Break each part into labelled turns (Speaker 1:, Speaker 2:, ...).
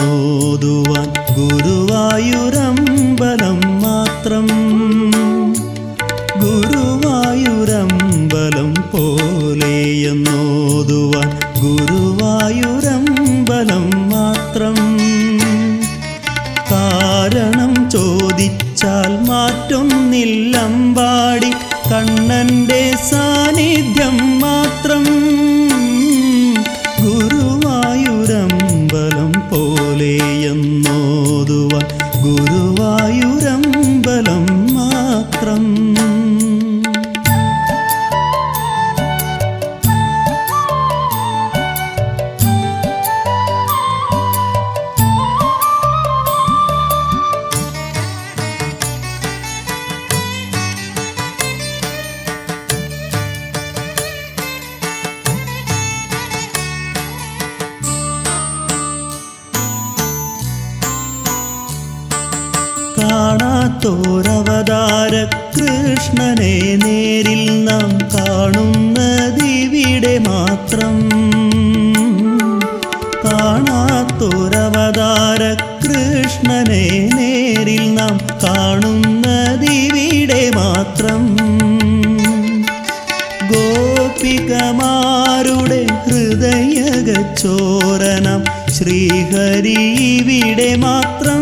Speaker 1: എന്നോതുവാൻ ഗുരുവായൂരമ്പലം മാത്രം ഗുരുവായൂരമ്പലം പോലെ എന്നോതുവാൻ ഗുരുവായൂരമ്പലം മാത്രം കാരണം ചോദിച്ചാൽ മാറ്റൊന്നില്ലമ്പാടി കണ്ണന്റെ സാന്നിധ്യം മാത്രം ഗുരുവായൂരമ്പലം പോലെ എന്നോതുവാൻ ഗുരുവായൂരമ്പലം മാത്രം കാണാത്തോരവതാര കൃഷ്ണനെ നേരിൽ നാം കാണുന്നതിവിടെ മാത്രം കാണാത്തോരവതാര കൃഷ്ണനെ നേരിൽ നാം കാണുന്നതിവിടെ മാത്രം ഗോപികമാരുടെ ഹൃദയകച്ചോരനം ശ്രീഹരി ഇവിടെ മാത്രം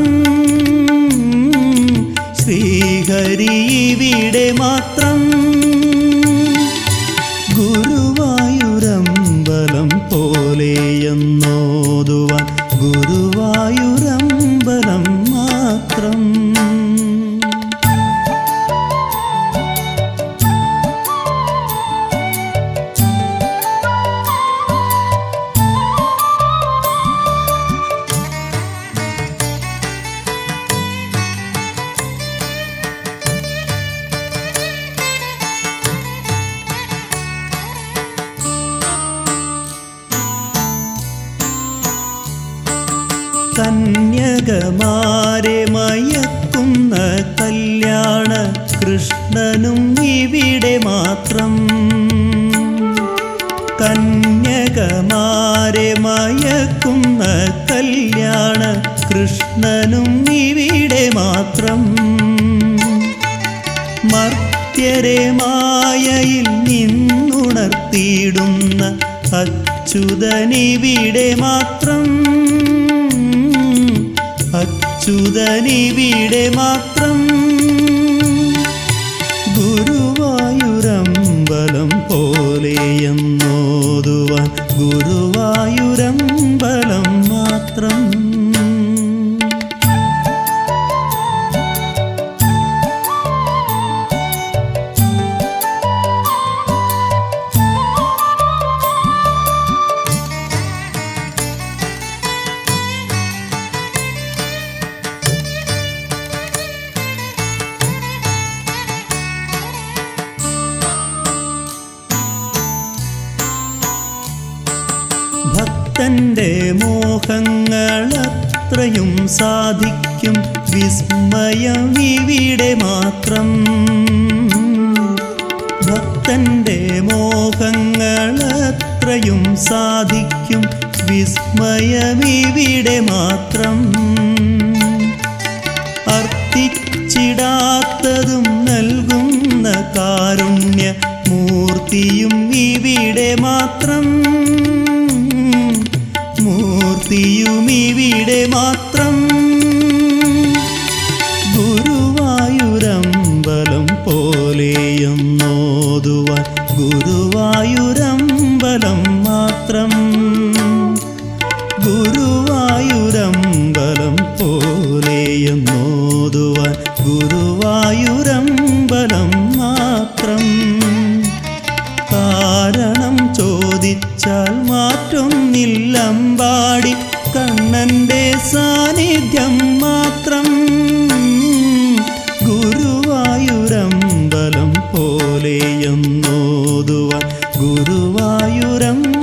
Speaker 1: ശ്രീഹരി ഇവിടെ മാത്രം ഗുരുവായൂരമ്പലം പോലെ എന്നോതുവാൻ ഗുരുവായൂരമ്പലം മാത്രം കന്യകമാരെ മയക്കുന്ന കല്യാണ കൃഷ്ണനും ഇവിടെ മാത്രം കന്യകമാരെ മയക്കുന്ന കല്യാണ കൃഷ്ണനും ഇവിടെ മാത്രം മർത്യരെ മായയിൽ നിന്നുണർത്തിയിടുന്ന അച്യുതനിവിടെ മാത്രം അച്യുതനിവിടെ മാത്രം ഗുരുവായൂരമ്പലം പോലെ എന്നോതുവാൻ ഗുരുവായൂരമ്പലം മാത്രം ഭക്തന്റെ മോഹങ്ങളത്രയും സാധിക്കും വിസ്മയം ഇവിടെ മാത്രം ഭക്തന്റെ മോഹങ്ങളത്രയും സാധിക്കും വിസ്മയമിവിടെ മാത്രം അർത്ഥിച്ചിടാത്തതും നൽകുന്ന കാരുണ്യ മൂർത്തിയും ഇവിടെ മാത്രം മൂർത്തിയും ഇവിടെ മാത്രം ഗുരുവായൂരമ്പലം പോലെയെന്നോതുവാൻ ഗുരുവായൂരമ്പലം മാത്രം ഗുരുവായൂരമ്പലം പോലെയെന്നോതുവാൻ ഗുരുവായൂരമ്പലം മാത്രം കാരണം ചോദിച്ചാൽ മാറ്റൊന്നില്ലമ്പാടി കണ്ണന്റെ സാന്നിധ്യം മാത്രം ഗുരുവായൂരമ്പലം പോലെ എന്നോതുവാൻ ഗുരുവായൂരം